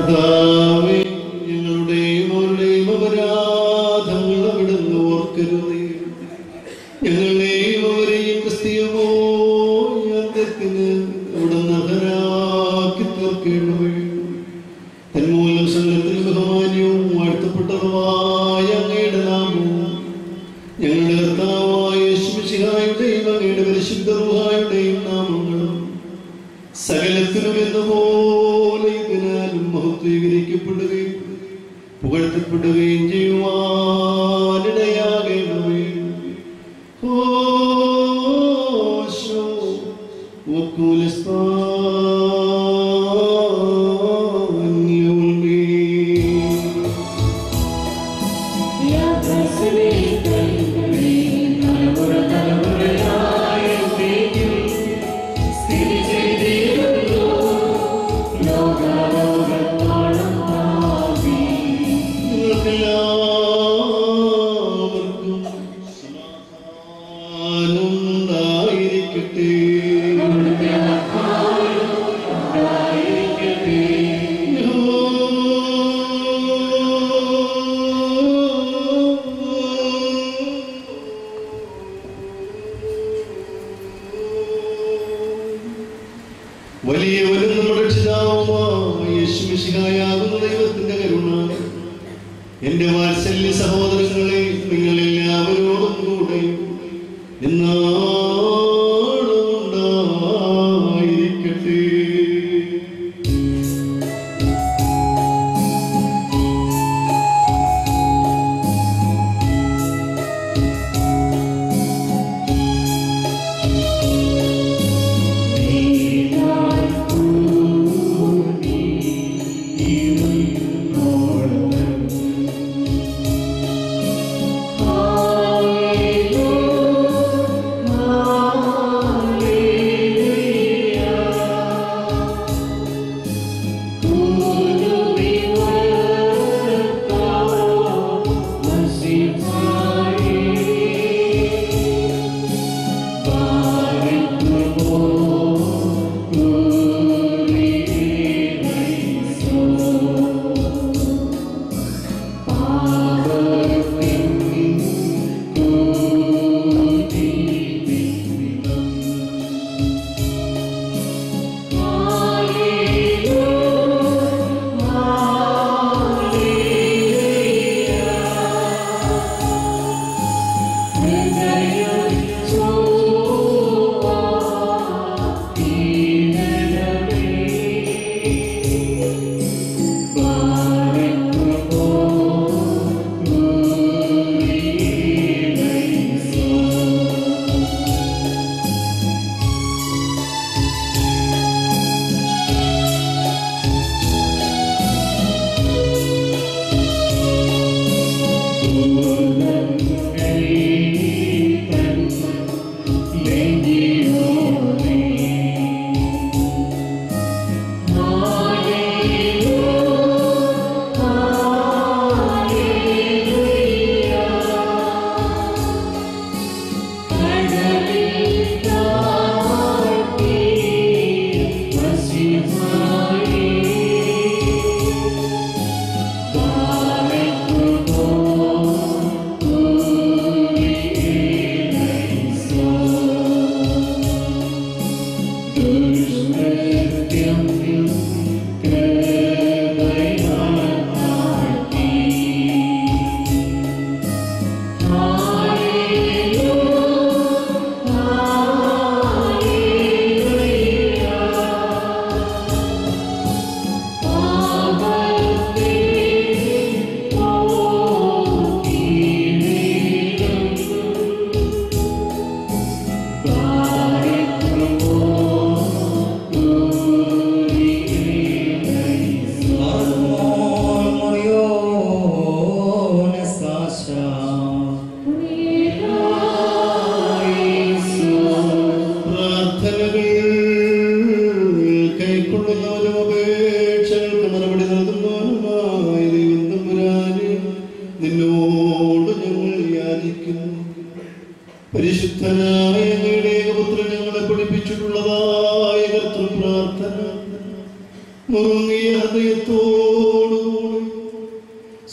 കർത്താവേ ഞങ്ങളുടെയും അവരുടെയും അപരാധങ്ങൾ അവിടുന്ന് ഓർക്കരുതേ ഞങ്ങളെയും അവരെയും ക്രിസ്തീയമോ യന്ത്രത്തിന് അവിടുന്ന് അർഹരാക്കി തീർക്കണമേ തന്മൂലം സംഘത്തിൽ ബഹുമാന്യവും വാഴ്ത്തപ്പെട്ടതുമായ അങ്ങയുടെ നാമവും ഞങ്ങളുടെ കർത്താവായ യേശുമിശിഹായുടെയും അങ്ങയുടെ പരിശുദ്ധ റുഹായുടെയും നാമങ്ങളും സകലത്തിലും എന്നപോലെ ഇതിനാലും മഹത്വീകരിക്കപ്പെടുകയും പുകഴ്ത്തപ്പെടുകയും ചെയ്യുവാനിടയാകണമേ ഓശോ വക്കൂലസ്ഥാന്യുൽമീ നിങ്ങൾക്കെല്ലാവർക്കും സമാധാനം ഉണ്ടായിരിക്കട്ടെ വലിയവനും നമ്മുടെ രക്ഷിതാവുമായ യേശുമിശിഹായാകുന്ന ദൈവത്തിന്റെ കരുണ എന്റെ വാത്സല്യ സഹോദരങ്ങളെ നിങ്ങളെല്ലാവരോടും കൂടെ എന്നാളും ഉണ്ടായിരിക്കട്ടെ Oh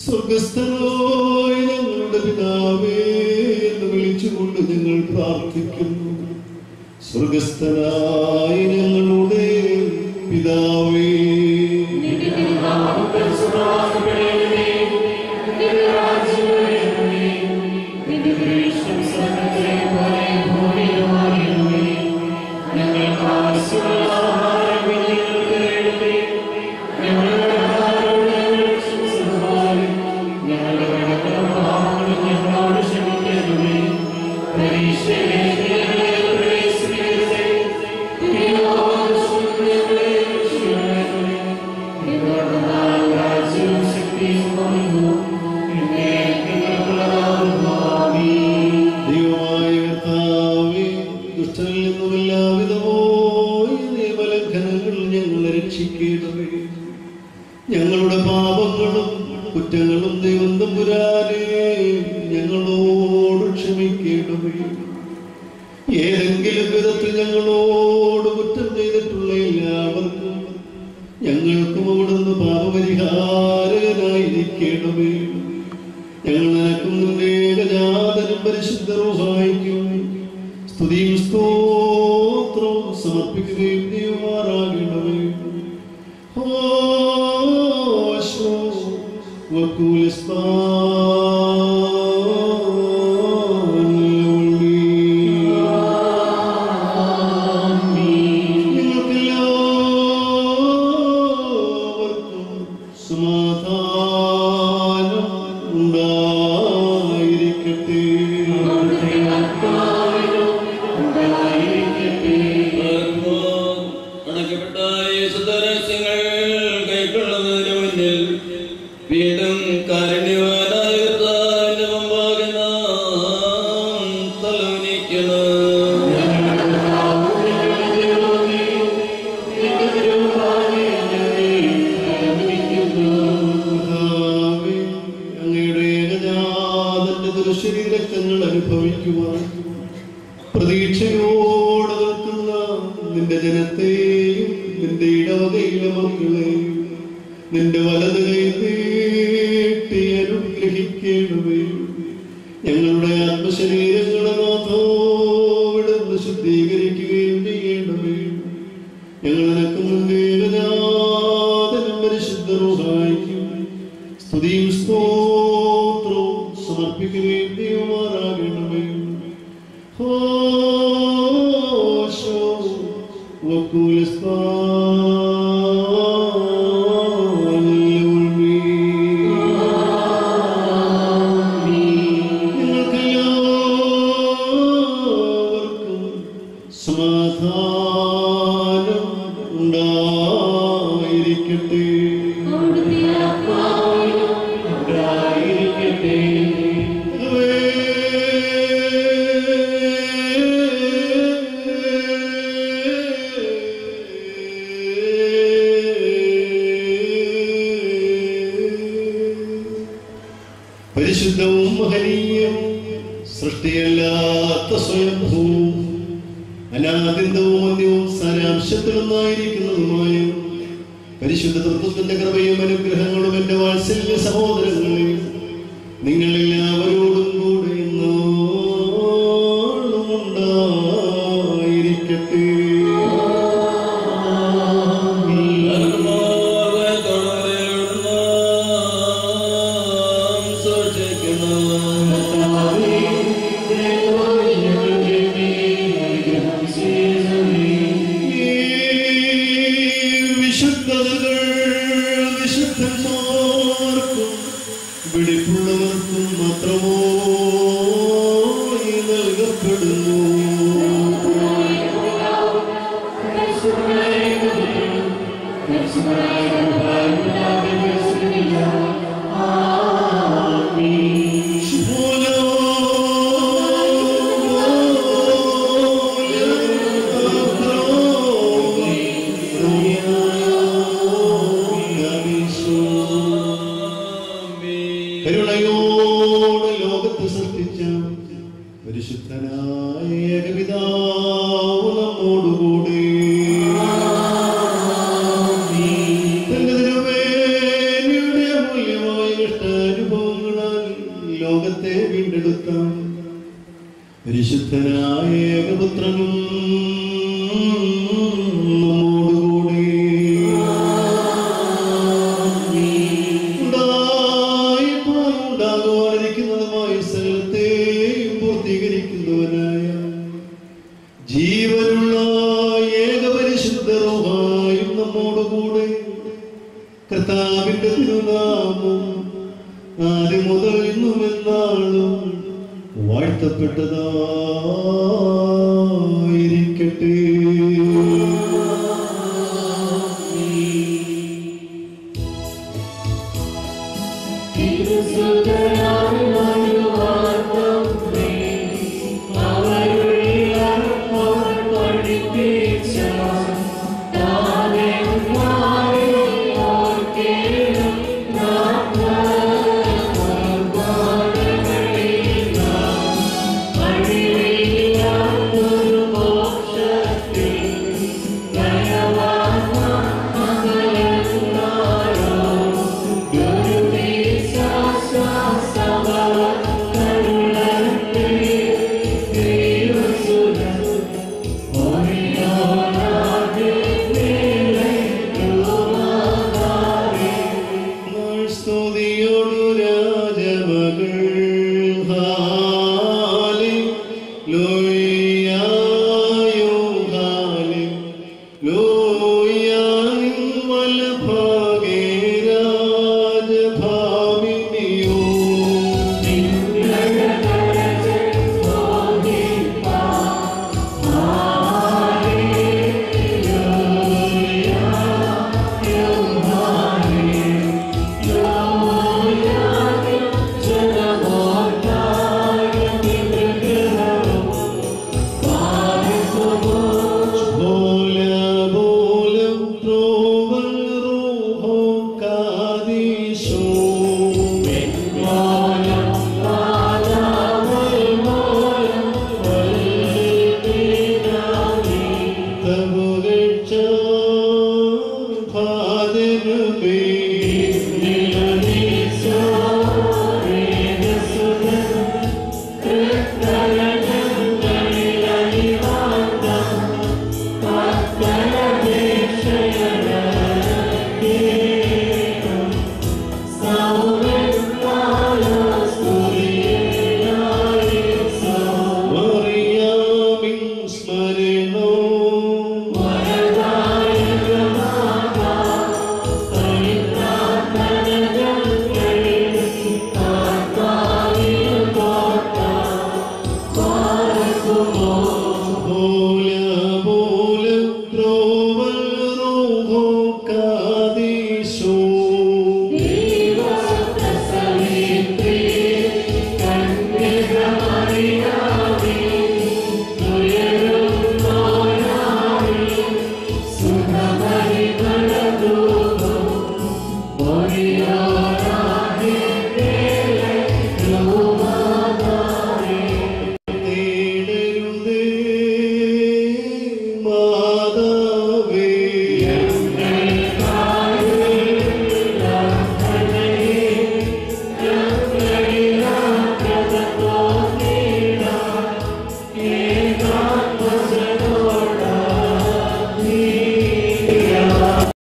സ്വർഗസ്ഥനായ ഞങ്ങളുടെ പിതാവേ എന്ന് വിളിച്ചുകൊണ്ട് ഞങ്ങൾ പ്രാർത്ഥിക്കുന്നു സ്വർഗസ്ഥനായ ഞങ്ങളുടെ പിതാവേ ദൈവമായ കർത്താവേ ദുഷ്ടനിൽ നിന്നും എല്ലാവിധമായ നിയമലംഘനങ്ങൾ ഞങ്ങളെ രക്ഷിക്കണമേ ഞങ്ങളുടെ പാപങ്ങളും കുറ്റങ്ങളും ദൈവം തമ്പുരാനെ ഞങ്ങളോട് ക്ഷമിക്കണമേ ഏതെങ്കിലും വിധത്തിൽ ഞങ്ങളോട് കുറ്റം ചെയ്തിട്ടുള്ള എല്ലാവർക്കും ഞങ്ങൾക്കും അവിടുന്ന് പാപപരിഹാരകനായിരിക്കണമേ ഞങ്ങൾ നിനക്കും നിന്റെ ഏകജാതനും പരിശുദ്ധ റൂഹായിക്കും സ്തുതിയും സ്തോത്രവും സമർപ്പിക്കുകയും ചെയ്യുമാറാകണമേ ഹോശോ നിങ്ങൾക്കെല്ലാവർക്കും സമാധാനം ഉണ്ടായിരിക്കട്ടെ അടയ്ക്കപ്പെട്ട യേശുദരസ്യങ്ങൾ കൈക്കൊള്ളുന്നതിന് മുന്നിൽ വീണ്ടും കാരുണ്യവാനായ കർത്താവിന്റെ മുമ്പാകെ നാം തലവനിക്കണം കർത്താവേ, അങ്ങയുടെ ഏകജാതന്റെ ദുരുശരീരക്തങ്ങൾ അനുഭവിക്കുവാൻ പ്രതീക്ഷയോടെ നിൽക്കുന്ന നിന്റെ ജനത്തെയും നിന്റെ ഇടവകയിലെ മക്കളെയും നിന്റെ വലത് കൈ നീട്ടി അനുഗ്രഹിക്കണമേ ഞങ്ങളുടെ ആത്മശരീരങ്ങളെ നാഥോവിടുന്ന് ശുദ്ധീകരിക്കുകയും ചെയ്യണമേ ഞങ്ങൾ നിനക്ക് മുന്നേ ഏകജാതനും പരിശുദ്ധ റൂഹായിക്കും സ്തുതിയും സ്തോത്രവും സമർപ്പിക്കുകയും ചെയ്യുമാറാകണമേ ഹോശോ നിങ്ങൾക്കെല്ലാവർക്കും സമാധാനം ഉണ്ടായിരിക്കട്ടെ പരിശുദ്ധവും മഹനീയവും സൃഷ്ടിയല്ലാത്ത സ്വയംഭൂവും അനാദിന്തവും അന്യവും സാരാംശത്തിലൊന്നായിരിക്കുന്നതുമായ പരിശുദ്ധ തത്വത്തിന്റെ കൃപയും അനുഗ്രഹങ്ങളും എന്റെ വാത്സല്യ സഹോദരങ്ങളെ നിങ്ങളെല്ലാവരോടും കൂടെ എന്നാളും ഉണ്ടായിരിക്കട്ടെ ഈ വിശുദ്ധതകൾ വിശുദ്ധന്മാർക്കും വെടിപ്പുള്ളവർക്കും മാത്രമോ നൽകപ്പെടുന്നു കരുണയോടെ ലോകത്തെ സൃഷ്ടിച്ച പരിശുദ്ധനായ ഏകപിതാവ് നമ്മോടുകൂടെ തന്റെ തിരുവേദിയുടെ അമൂല്യമായ ഇഷ്ടാനുഗ്രഹങ്ങളാൽ കർത്താവിന്റെ തിരുനാമം ആദ്യം മുതൽ ഇന്നും എന്നാളും വാഴ്ത്തപ്പെട്ടതായിരിക്കട്ടെ തിരുസുതരാ